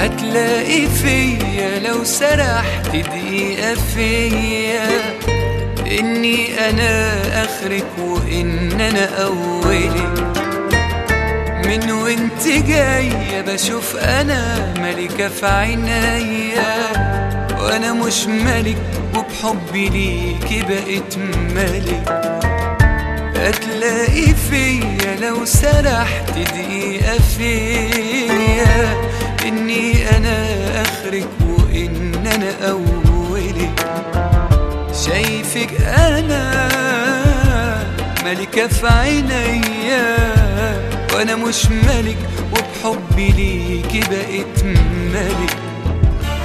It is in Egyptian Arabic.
هتلاقي فيا لو سرحت دقيقة فيا إني أنا آخرك وإن أنا أولك من وانت جاية بشوف أنا ملكة في عينيا وأنا مش ملك وبحبي ليكي بقيت ملك هتلاقي فيا لو سرحت دقيقة فيا إني أنا آخرك وإن أنا أولك شايفك أنا ملكة في عينيا وأنا مش ملك وبحبي ليكي بقيت ملك